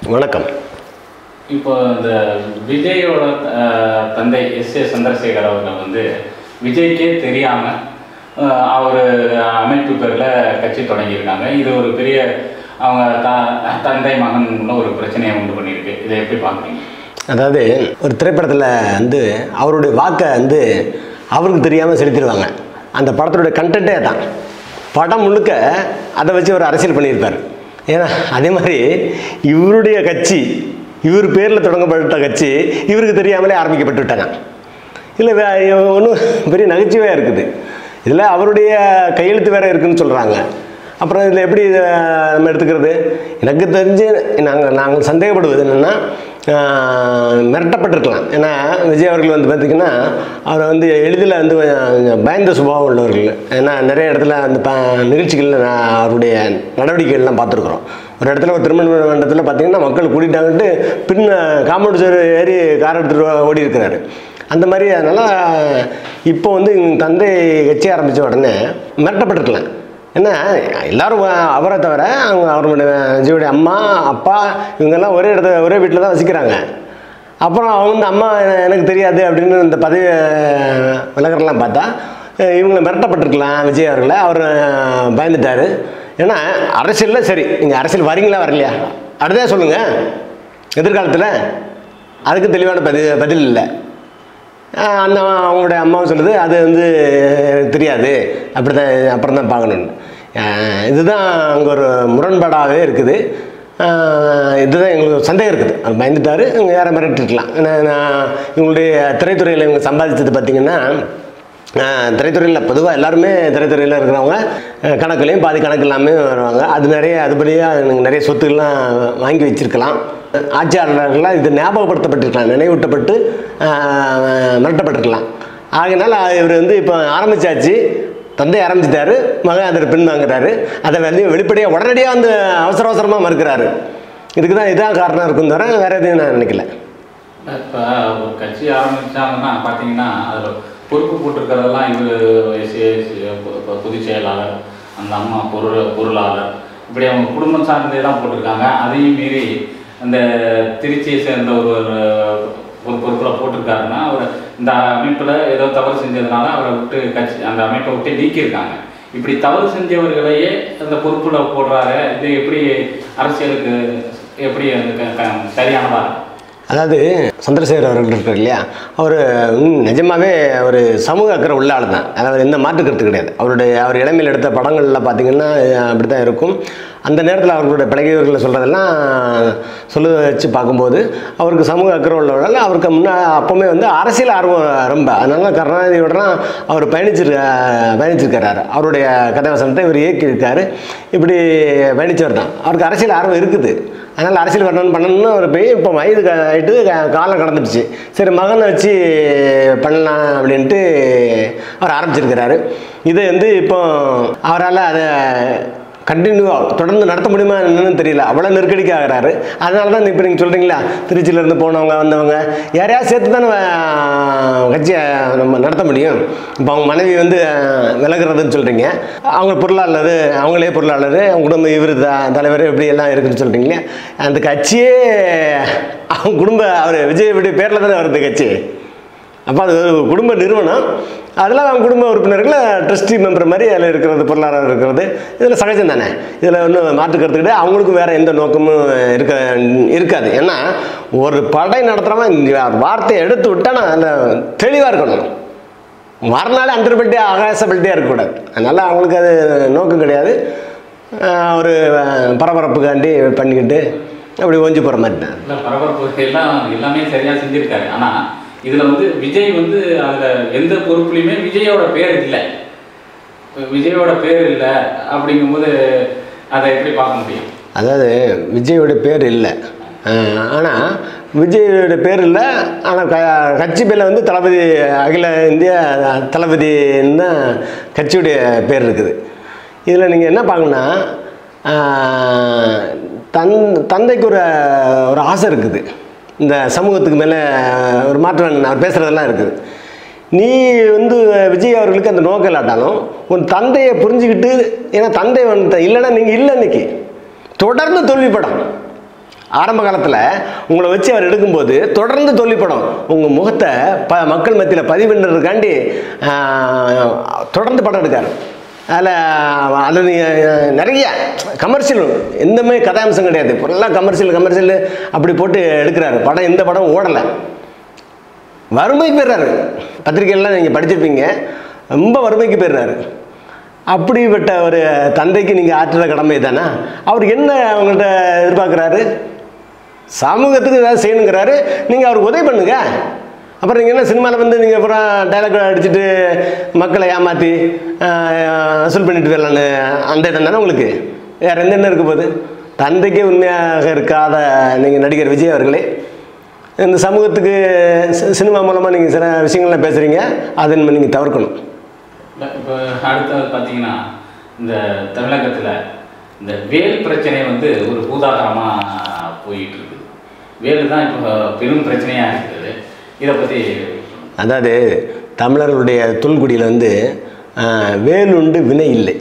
வணக்கம் இப்போ இந்த விஜயோட அஹ், தந்தை எஸ் ஏ சந்திரசேகர் அவர்கள் வந்து விஜய்க்கே தெரியாம அஹ், அவர் அமைப்பு பேரில் கட்சி தொடங்கியிருக்காங்க இது ஒரு பெரிய அவங்க த தந்தை மகன் ஒரு பிரச்சனையை உண்டு பண்ணியிருக்கு இதை எப்படி பார்க்குறீங்க அதாவது ஒரு திரைப்படத்தில் வந்து அவருடைய வாக்கை வந்து அவருக்கு தெரியாமல் செலுத்திடுவாங்க அந்த படத்தோட கண்டென்ட்டே தான் படம் முழுக்க அதை வச்சு ஒரு அரசியல் பண்ணியிருப்பார் ஏன்னா அதே மாதிரி இவருடைய கட்சி இவர் பேரில் தொடங்கப்பட்ட கட்சி இவருக்கு தெரியாமலே ஆரம்பிக்கப்பட்டு விட்டாங்க இல்லை ஒன்றும் பெரிய நகைச்சுவையாக இருக்குது இதில் அவருடைய கையெழுத்து வேற இருக்குன்னு சொல்கிறாங்க அப்புறம் இதில் எப்படி இதை நம்ம எடுத்துக்கிறது எனக்கு தெரிஞ்சு நாங்கள் நாங்கள் சந்தேகப்படுவது என்னென்னா மிரட்டப்பட்டிருக்கலாம் ஏன்னா விஜய் அவர்கள் வந்து பார்த்திங்கன்னா அவரை வந்து எளிதில் வந்து கொஞ்சம் பயந்த சுபாவம் உள்ளவர்கள் ஏன்னா நிறைய இடத்துல அந்த ப நிகழ்ச்சிகளில் நான் அவருடைய நடவடிக்கைகள்லாம் பார்த்துருக்குறோம் ஒரு இடத்துல ஒரு திருமண மண்டபத்தில் பார்த்தீங்கன்னா மக்கள் கூட்டிட்டாங்கன்ட்டு பின்ன காம்பவுண்ட் சுவர் ஏறி கார் எடுத்துகிட்டு ஓடி இருக்கிறாரு அந்த மாதிரி அதனால் இப்போ வந்து எங்க தந்தை கட்சி ஆரம்பித்த உடனே மிரட்டப்பட்டிருக்கலாம் ஏன்னா எல்லாரும் வ- அவரை தவிர அவங்க அவருடைய விஜயுடைய அம்மா அப்பா இவங்கெல்லாம் ஒரே இடத்துல ஒரே வீட்டில் தான் வசிக்கிறாங்க அப்புறம் அவங்க வந்து அம்மா என- எனக்கு தெரியாது அப்படின்னு இந்த பதவி விலகிறலாம் பார்த்தா அஹ் இவங்களை மிரட்டப்பட்டிருக்கலாம் விஜய் அவர்களை அவர் பயந்துட்டார் ஏன்னா அரசியலில் சரி நீங்கள் அரசியல் வரீங்களா வரலையா அடுத்தே சொல்லுங்கள் எதிர்காலத்தில் அதுக்கு தெளிவான பதில் பதில் இல்லை ஆஹ் அந்த அவங்களுடைய அம்மாவும் சொல்லுது அது வந்து எனக்கு தெரியாது அப்படி தான் அப்புறம் தான் பார்க்கணுன்னு ஆஹ் இதுதான் அங்கே ஒரு முரண்பாடாகவே இருக்குது ஆஹ் இதுதான் எங்களுக்கு ஒரு சந்தேகம் இருக்குது அவர் பயந்துட்டார் இவங்க யாரை மிரட்டிருக்கலாம் ஏன்னா நான் இவங்களுடைய திரைத்துறையில் இவங்க சம்பாதிச்சது பார்த்திங்கன்னா திரைத்துறையில் பொதுவாக எல்லாருமே திரைத்துறையில் இருக்கிறவங்க அஹ் கணக்குலையும் பாதி கணக்கு இல்லாமல் வருவாங்க அது நிறைய அதுபடியாக எனக்கு நிறைய சொத்துக்கள்லாம் வாங்கி வச்சிருக்கலாம் ஆட்சியாளர்களாக இது ஞாபகப்படுத்தப்பட்டிருக்கலாம் நினைவூட்டப்பட்டு அஹ், மிரட்டப்பட்டிருக்கலாம் ஆகையினால இவர் வந்து இப்போ ஆரம்பிச்சாச்சு தந்தை ஆரம்பிச்சிட்டாரு மகன் அதில் பின் வாங்குறாரு அதை வந்து வெளிப்படையாக உடனடியாக வந்து அவசர அவசரமாக மறுக்கிறாரு இதுக்கு தான் இதான் காரணம் இருக்கும் தவிர வேறு எதுவும் நான் நினைக்கல இப்போ ஒரு கட்சி ஆரம்பிச்சாங்கன்னா பார்த்தீங்கன்னா அதில் பொறுப்பு போட்டிருக்கிறதெல்லாம் இவர் பொதுச் செயலாளர் அந்த அம்மா பொருள் பொருளாளர் இப்படி அவங்க குடும்பம் சார்ந்தே தான் போட்டிருக்காங்க அதையும் மீறி அந்த திருச்சியை சேர்ந்த ஒரு ஒரு பொறுப்பில் போட்டிருக்காருன்னா அவர் இந்த அமைப்பில் ஏதோ தவறு செஞ்சதுனால அவரை விட்டு கட்சி அந்த அமைப்பை விட்டு நீக்கியிருக்காங்க இப்படி தவறு செஞ்சவர்களையே அந்த பொறுப்பில் போடுறாரு இது எப்படி அரசியலுக்கு எப்படி அது க- க- சரியானதா இருக்கும்? அதாவது சந்திரசேகர் அவர்கள் இருக்கார் இல்லையா அவர் நிஜமாவே ஒரு சமூக அக்கறை உள்ள ஆள் தான் அதாவது எந்த மாற்று கருத்து கிடையாது அவருடைய அவர் இளமையில் எடுத்த படங்களில் பார்த்தீங்கன்னா அப்படி தான் இருக்கும் அந்த நேரத்தில் அவர்களுடைய பழகியவர்களை சொல்கிறதெல்லாம் சொல்ல வச்சு பார்க்கும்போது அவருக்கு சமூக அக்கறை உள்ளவர்கள் அவருக்கு முன்னா அப்போவுமே வந்து அரசியல் ஆர்வம் ரொம்ப அதனால கருணாநிதியோடலாம் அவர் பயணிச்சிருக்க பயணிச்சிருக்கிறாரு அவருடைய கதாவசனத்தை இவர் இயக்கியிருக்காரு இப்படி பயணிச்சவர் தான் அவருக்கு அரசியல் ஆர்வம் இருக்குது அதனால் அரசியல் வரணும்னு பண்ணணும்னு அவர் போய் இப்போ வயது க- ஆயிட்டு க- காலம் கடந்துடுச்சு சரி மகனை வச்சு பண்ணலாம் அப்படின்ட்டு அவர் ஆரம்பிச்சிருக்கிறாரு இதை வந்து இப்போ அவரால் அதை கண்டினியூவாக தொடர்ந்து நடத்த முடியுமா என்னன்னு தெரியல அவ்வளோ நெருக்கடிக்கு ஆகிறாரு அதனால தான் இப்போ நீங்கள் சொல்கிறீங்களா திருச்சியிலேருந்து போனவங்க வந்தவங்க யாரையாவது சேர்த்து தானே அஹ், கட்சியை நம்ம நடத்த முடியும் இப்போ அவங்க மனைவி வந்து அஹ், விலகுறதுன்னு சொல்கிறீங்க அவங்க பொருளாளர் அவங்களே பொருளாளர் அவங்க குடும்ப இவர் த தலைவர் இப்படி எல்லாம் இருக்குன்னு சொல்கிறீங்களே அந்த கட்சியே அவங்க குடும்ப அவர் விஜய் பேரில் தானே வருது கட்சி அப்போ அது ஒரு குடும்ப நிறுவனம் அதில் அவங்க குடும்ப உறுப்பினர்கள் ட்ரஸ்டி மெம்பர் மாதிரி அதில் இருக்கிறது பொருளாதாரம் இருக்கிறது இதில் சகஜம் தானே இதில் ஒன்றும் மாற்று கருத்து கிடையாது அவங்களுக்கும் வேறு எந்த நோக்கமும் இருக்க இருக்காது ஏன்னா ஒரு படை நடத்துகிறவன் இந்த வார்த்தையை எடுத்து விட்டால் நான் அதில் தெளிவாக இருக்கணும் மறுநாள் அண்டர்பல்ட்டே ஆகாசபல்ட்டியாக இருக்கக்கூடாது அதனால் அவங்களுக்கு அது நோக்கம் கிடையாது ஆஹ் ஒரு பரபரப்புக்காண்டி பண்ணிக்கிட்டு அப்படி ஓஞ்சி போகிற மாதிரி தான் இல்ல பரபரப்பு எல்லாம் எல்லாமே சரியா செஞ்சிருக்காரு ஆனா இதுல வந்து விஜய் வந்து அதுல எந்த பொறுப்புலையுமே விஜயோட பேர் இல்லை இப்ப விஜயோட பேர் இல்லை அப்படிங்கும்போது அதை எப்படி பார்க்க முடியும் அதாவது விஜயோட பேர் இல்லை ஆனால் விஜயோட பேர் இல்லை ஆனால் க கட்சி பேரில் வந்து தளபதி அகில இந்திய தளபதின்னு தான் கட்சியுடைய பேர் இருக்குது இதில் நீங்கள் என்ன பார்க்கணுன்னா ஆஹ், தன் தந்தைக்கு ஒரு ஒரு ஆசை இருக்குது இந்த சமூகத்துக்கு மேலே ஒரு மாற்றம் அவர் பேசுகிறதெல்லாம் இருக்குது நீ வந்து விஜய் அவர்களுக்கு அந்த நோக்கம் இல்லாட்டாலும் உன் தந்தையை புரிஞ்சுக்கிட்டு ஏன்னா தந்தை வந்து இல்லைன்னா நீங்கள் இல்லை இன்னைக்கு தொடர்ந்து தோல்வி படம் ஆரம்ப காலத்தில் உங்களை வச்சு அவர் எடுக்கும்போது தொடர்ந்து தொல்லிப்படம் உங்கள் முகத்தை ப மக்கள் மத்தியில் பதிவுன்றதுக்காண்டி ஆஹ், தொடர்ந்து படம் எடுக்கார் அதில் அதில் நீங்கள் நிறைய கமர்ஷியல் எந்தமே கதாம்சம் கிடையாது ஃபுல்லாக கமர்ஷியல் கமர்ஷியல் அப்படி போட்டு எடுக்கிறாரு படம் எந்த படம் ஓடலை வறுமைக்கு போயிடுறாரு பத்திரிகையெல்லாம் நீங்கள் படிச்சிருப்பீங்க ரொம்ப வறுமைக்கு போயிடுறாரு அப்படிப்பட்ட ஒரு தந்தைக்கு நீங்கள் ஆற்றுற கடமை தானே அவர் என்ன அவங்கள்ட்ட எதிர்பார்க்குறாரு சமூகத்துக்கு ஏதாவது செய்யணுங்கிறாரு நீங்கள் அவருக்கு உதவி பண்ணுங்க அப்புறம் நீங்கள் என்ன சினிமாவில் வந்து நீங்கள் அப்புறம் டைலாக் அடிச்சுட்டு மக்களை ஏமாற்றி வசூல் பண்ணிட்டு போயிடலான்னு அந்த இடம் தானே உங்களுக்கு வேறு எந்த எண்ணம் இருக்க போகுது தந்தைக்கே உண்மையாக இருக்காத நீங்கள் நடிகர் விஜய் அவர்களே இந்த சமூகத்துக்கு சி- சினிமா மூலமாக நீங்கள் சில விஷயங்கள்லாம் பேசுகிறீங்க அதை நீங்கள் தவிர்க்கணும் இப்போ அடுத்தது பார்த்தீங்கன்னா இந்த தமிழகத்தில் இந்த வேல் பிரச்சனை வந்து ஒரு பூதாகரமாக போயிட்டு இருக்குது வேல் தான் இப்போ பெரும் பிரச்சனையாக இருக்குது இதை பற்றி அதாவது தமிழர்களுடைய தொல்குடியில் வந்து ஆஹ், வேலுண்டு வினை இல்லை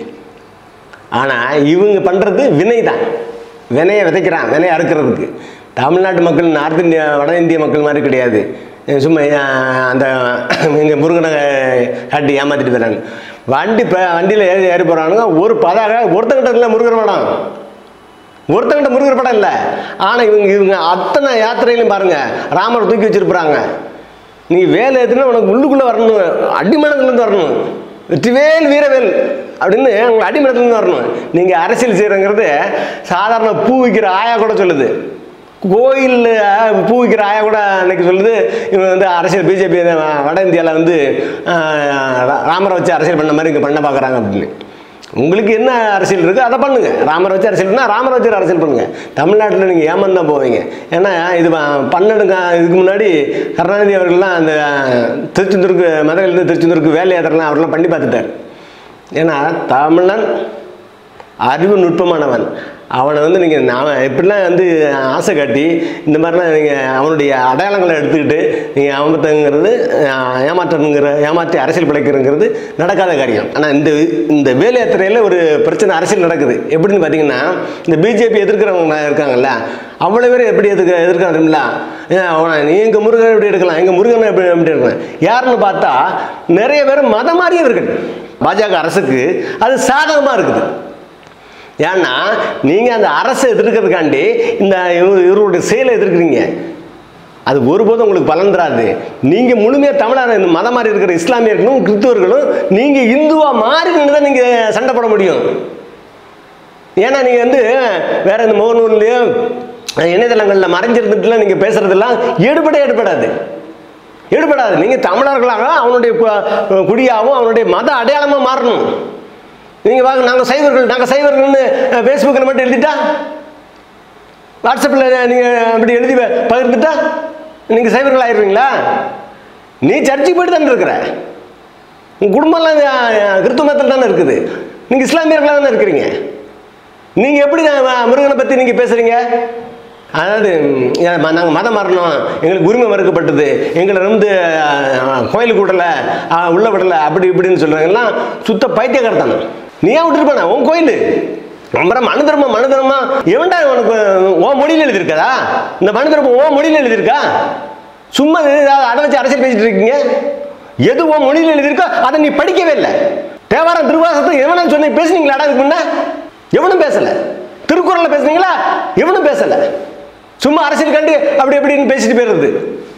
ஆனால் இவங்க பண்ணுறது வினை தான் வினையை விதைக்கிறான் வினையை அறுக்கிறதுக்கு தமிழ்நாட்டு மக்கள் நார்த் இந்தியா வட இந்திய மக்கள் மாதிரி கிடையாது அஹ் சும்மா ஆஹ், அந்த இங்கே முருகனை காட்டி ஏமாற்றிட்டு போயிடறாங்க வண்டி இப்போ வண்டியில் ஏறி ஏறி போகிறானுங்க ஒரு பதாக ஒருத்தங்கிட்ட இல்லை முருகர் படம் ஒருத்தங்கிட்ட முருகர் படம் இல்லை ஆனால் இவங்க இவங்க அத்தனை யாத்திரையிலும் பாருங்கள் ராமரை தூக்கி வச்சிருப்பாங்க நீ வேலை ஏற்றுனா உனக்கு உள்ளுக்குள்ளே வரணும் அடிமனத்துலேருந்து வரணும் வெற்றிவேல் வீரவேல் அப்படின்னு உங்களை அடிமனத்துலேருந்து வரணும் நீங்கள் அரசியல் செய்கிறங்கிறது சாதாரண பூ விற்கிற ஆயா கூட சொல்லுது கோயிலில் பூ விற்கிற ஆயா கூட அன்னைக்கு சொல்லுது இவங்க வந்து அரசியல் பிஜேபி வட இந்தியாவில் வந்து ஆஹ், ரா- ராமரை வச்சு அரசியல் பண்ண மாதிரி இங்கே பண்ண பார்க்குறாங்க அப்படின்னு உங்களுக்கு என்ன அரசியல் இருக்குது அதை பண்ணுங்க ராமரை வச்சு அரசியல்னா ராமரை வச்சு அரசியல் பண்ணுங்க தமிழ்நாட்டில் நீங்கள் ஏமாந்து தான் போவீங்க ஏன்னா இது ப- பன்னெண்டு கா- இதுக்கு முன்னாடி கருணாநிதி அவர்கள்லாம் அந்த திருச்செந்தூருக்கு மதுரையிலேருந்து திருச்செந்தூருக்கு வேலை ஏற்றுறலாம் அவரெல்லாம் பண்ணி பார்த்துட்டார் ஏன்னா தமிழன் அறிவு நுட்பமானவன் அவனை வந்து நீங்கள் நான் எப்படிலாம் வந்து ஆசை காட்டி இந்த மாதிரிலாம் நீங்கள் அவனுடைய அடையாளங்களை எடுத்துக்கிட்டு நீங்கள் ஏமாத்தங்கிறது அஹ், ஏமாற்றணுங்கிற ஏமாற்றி அரசியல் பிழைக்கிறங்கிறது நடக்காத காரியம் ஆனால் இந்த இந்த வேலை யாத்திரையில் ஒரு பிரச்சனை அரசியல் நடக்குது எப்படின்னு பார்த்தீங்கன்னா இந்த பிஜேபி எதிர்க்கிறவங்க இருக்காங்கல்ல அவ்வளோ பேர் எப்படி எதிர்க்க எதிர்க்கிறாருங்களா அவனை நீ எங்கள் முருகனை எப்படி எடுக்கலாம் எங்கள் முருகனை எப்படி எப்படி எடுக்கலாம் யாருன்னு பார்த்தா நிறைய பேர் மதம் மாறியவர்கள் பாஜக அரசுக்கு அது சாதகமாக இருக்குது ஏன்னா நீங்கள் அந்த அரசை எதிர்க்கிறதுக்காண்டி இந்த இவரு- இவருடைய செயலை எதிர்க்கிறீங்க அது ஒருபோதும் உங்களுக்கு பலன் தராது நீங்கள் முழுமையாக தமிழர் இந்த மதம் மாறி இருக்கிற இஸ்லாமியர்களும் கிறிஸ்துவர்களும் நீங்கள் இந்துவாக மாறி நின்று தான் நீங்கள் சண்டை போட முடியும் ஏன்னா நீங்கள் வந்து வேற இந்த முகநூல்லையோ இணையதளங்களில் மறைஞ்சிருந்துட்டுலாம் நீங்கள் பேசுகிறதெல்லாம் எடுபட எடுபடாது எடுபடாது நீங்கள் தமிழர்களாக அவனுடைய கு- குடியாகவும் அவனுடைய மத அடையாளமாக மாறணும் நீங்கள் வாங்க நாங்கள் சைவர்கள் நாங்கள் சைவர்கள்னு ஃபேஸ்புக்கில் மட்டும் எழுதிட்டா வாட்ஸ்அப்பில் நீங்கள் அப்படி எழுதி ப- பகிர்ந்துட்டா நீங்கள் சைவர்கள் ஆயிடுவீங்களா நீ சர்ச்சுக்கு போயிட்டு தானே இருக்கிற உங்கள் குடும்பம்லாம் அஹ், கிறிஸ்துவ மதத்தில் தானே இருக்குது நீங்கள் இஸ்லாமியர்களாக தானே இருக்கிறீங்க நீங்கள் எப்படி நான் முருகனை பற்றி நீங்கள் பேசுகிறீங்க அதாவது நாங்கள் மதம் மாறணும் எங்களுக்கு உரிமை மறுக்கப்பட்டது எங்களை வந்து அஹ், கோயிலுக்கு விடலை அஹ், உள்ள விடலை அப்படி இப்படின்னு சொல்கிறாங்கலாம் சுத்த பைத்தியக்காரத்தானே நீ ஏன் விட்டுருப்பானே உன் கோயில் ரொம்ப மனு தர்மம் மனு தர்மம் எவன்டா உனக்கு ஓ மொழியில் எழுதியிருக்கதா இந்த மனு தர்மம் ஓ மொழியில் எழுதியிருக்கா சும்மா ஏதாவது அடை வச்சு அரசியல் பேசிட்டு இருக்கீங்க எது உன் மொழியில் எழுதியிருக்கோ அதை நீ படிக்கவே இல்லை தேவாரம் திருவாசத்தை எவனா சொன்ன பேசுனீங்களா அதுக்கு முன்ன எவனும் பேசல திருக்குறள்ல பேசுனீங்களா எவனும் பேசல சும்மா அரசியல் கண்டு அப்படி எப்படின்னு பேசிட்டு போயிடுறது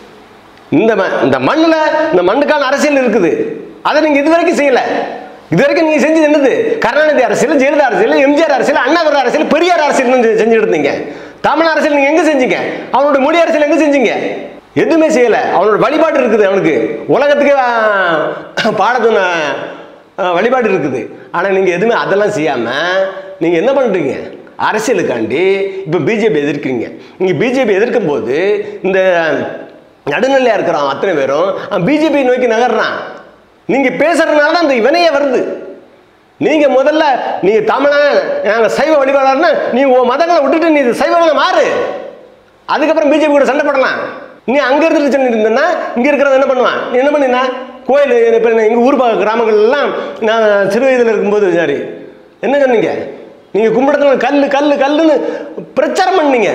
இந்த ம இந்த மண்ணில் இந்த மண்ணுக்கான அரசியல் இருக்குது அதை நீங்கள் இது வரைக்கும் செய்யல இது வரைக்கும் நீங்கள் செஞ்சது என்னது கருணாநிதி அரசியல் ஜெயலலிதா அரசியல் எம்ஜிஆர் அரசியல் அண்ணாதுரை அரசியல் பெரியார் அரசியல் செஞ்சுட்டு இருந்தீங்க தமிழ் அரசியல் நீங்கள் எங்கே செஞ்சீங்க அவனோட மொழி அரசியல் எங்கே செஞ்சீங்க எதுவுமே செய்யலை அவனோட வழிபாடு இருக்குது அவனுக்கு உலகத்துக்கு பாடத்துன வழிபாடு இருக்குது ஆனால் நீங்கள் எதுவுமே அதெல்லாம் செய்யாமல் நீங்கள் என்ன பண்ணுறீங்க அரசியலுக்காண்டி இப்போ பிஜேபி எதிர்க்கிறீங்க நீங்கள் பிஜேபி எதிர்க்கும் போது இந்த நடுநிலையாக இருக்கிறான் அத்தனை பேரும் பிஜேபி நோக்கி நகர்றான் நீங்கள் பேசுறதுனால தான் இந்த வினையே வருது நீங்கள் முதல்ல நீ தமிழன் நாங்கள் சைவ வழிபாடுறனா நீ உன் மதங்களை விட்டுட்டு நீ சைவங்களை மாறு அதுக்கப்புறம் பிஜேபி கூட சண்டை போடலாம் நீ அங்கே இருந்துட்டு சொல்லிட்டு இருந்தேன்னா இங்கே இருக்கிறவன் என்ன பண்ணுவான் நீ என்ன பண்ணினா கோயில் இப்போ எங்கள் ஊர் பக்க கிராமங்கள்லாம் நான் சிறு வயதில் இருக்கும்போது சரி என்ன சொன்னீங்க நீங்கள் கும்பிடத்துல கல் கல் கல்லுன்னு பிரச்சாரம் பண்ணீங்க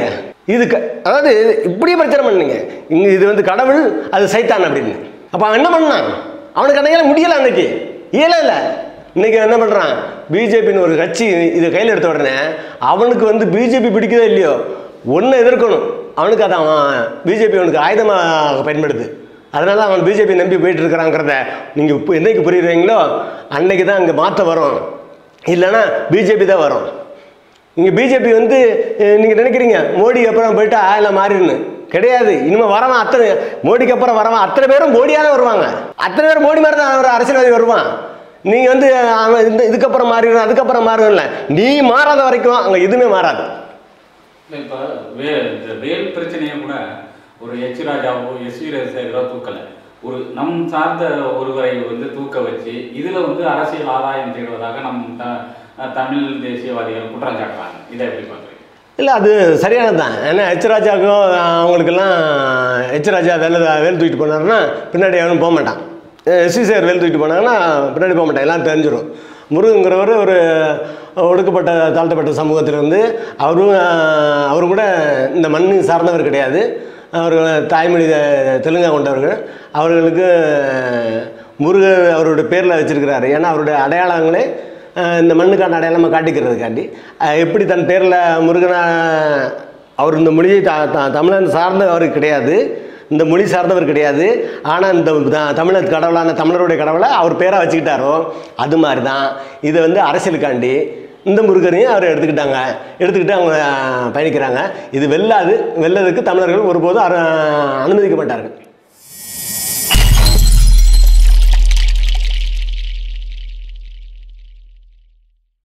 இது க அதாவது இப்படியே பிரச்சனை பண்ணுங்க இங்கே இது வந்து கடவுள் அது சைத்தான் அப்படின்னு அப்போ அவன் என்ன பண்ணான் அவனுக்கு அன்னைக்கு முடியலை அன்னைக்கு இயல இல்லை இன்னைக்கு என்ன பண்ணுறான் பிஜேபின்னு ஒரு கட்சி இதை கையில் எடுத்த உடனே அவனுக்கு வந்து பிஜேபி பிடிக்குதோ இல்லையோ ஒன்றை எதிர்க்கணும் அவனுக்கு அதை அவன் பிஜேபி அவனுக்கு ஆயுதமாக பயன்படுது அதனால அவன் பிஜேபி நம்பி போயிட்டு இருக்கிறாங்கிறத நீங்கள் இப்போ என்னைக்கு புரியுறீங்களோ அன்னைக்கு தான் அங்கே மாற்றம் வரும் இல்லைன்னா பிஜேபி தான் வரும் இங்கே பிஜேபி வந்து நீங்கள் நினைக்கிறீங்க மோடி அப்புறம் போயிட்டா எல்லாம் மாறிடுன்னு கிடையாது இனிமேல் வரவன் அத்தனை மோடிக்கு அப்புறம் வரவன் அத்தனை பேரும் மோடியாக தான் வருவாங்க அத்தனை பேரும் மோடி மாதிரி தான் ஒரு அரசியல்வாதி வருவான் நீங்கள் வந்து அவன் இந்த இதுக்கப்புறம் மாறிடும் அதுக்கப்புறம் மாறிடும்ல நீ மாறாத வரைக்கும் அங்கே எதுவுமே மாறாது இல்லை இப்போ வே இந்த வேல் பிரச்சனையை கூட ஒரு எச் ராஜாவோ எஸ் வி ராஜசேகரோ தூக்கலை ஒரு நம் சார்ந்த ஒருவரை வந்து தூக்க வச்சு இதில் வந்து அரசியல் ஆதாயம் தேடுவதாக நம் த தமிழ் தேசியவாதிகள் குற்றம் சாட்டுறாங்க இதை எப்படி பார்க்குறீங்க இல்லை அது சரியானது தான் ஏன்னா எச் ராஜாவுக்கும் அவங்களுக்கெல்லாம் எச் ராஜா வேலை வேலை தூக்கிட்டு போனாருன்னா பின்னாடி அவனும் போக மாட்டான் எஸ்சி சார் வேலை தூக்கிட்டு போனாங்கன்னா பின்னாடி போக மாட்டான் எல்லாம் தெரிஞ்சிடும் முருகங்கிறவர் ஒரு ஒடுக்கப்பட்ட தாழ்த்தப்பட்ட சமூகத்திலிருந்து அவரும் ஆஹ், அவரும் கூட இந்த மண் சார்ந்தவர் கிடையாது அவர்கள் தாய்மொழி தெ- தெலுங்கா கொண்டவர்கள் அவர்களுக்கு முருகர் அவருடைய பேரில் வச்சிருக்கிறாரு ஏன்னா அவருடைய அடையாளங்களே அஹ், இந்த மண்ணுக்கான அடையாளமாக காட்டிக்கிறதுக்காண்டி அஹ், எப்படி தன் பேரில் முருகனா அவர் இந்த மொழியை த த- தமிழன் சார்ந்தவர் கிடையாது இந்த மொழி சார்ந்தவர் கிடையாது ஆனால் இந்த த- தமிழர் கடவுளான தமிழருடைய கடவுளை அவர் பேராக வச்சுக்கிட்டாரோ அது மாதிரி தான் இதை வந்து அரசியலுக்காண்டி இந்த முருகனையும் அவர் எடுத்துக்கிட்டாங்க எடுத்துக்கிட்டு அவங்க அஹ், பயணிக்கிறாங்க இது வெல்லாது வெல்லதுக்கு தமிழர்கள் ஒருபோதும் அரு- அனுமதிக்க மாட்டார்கள்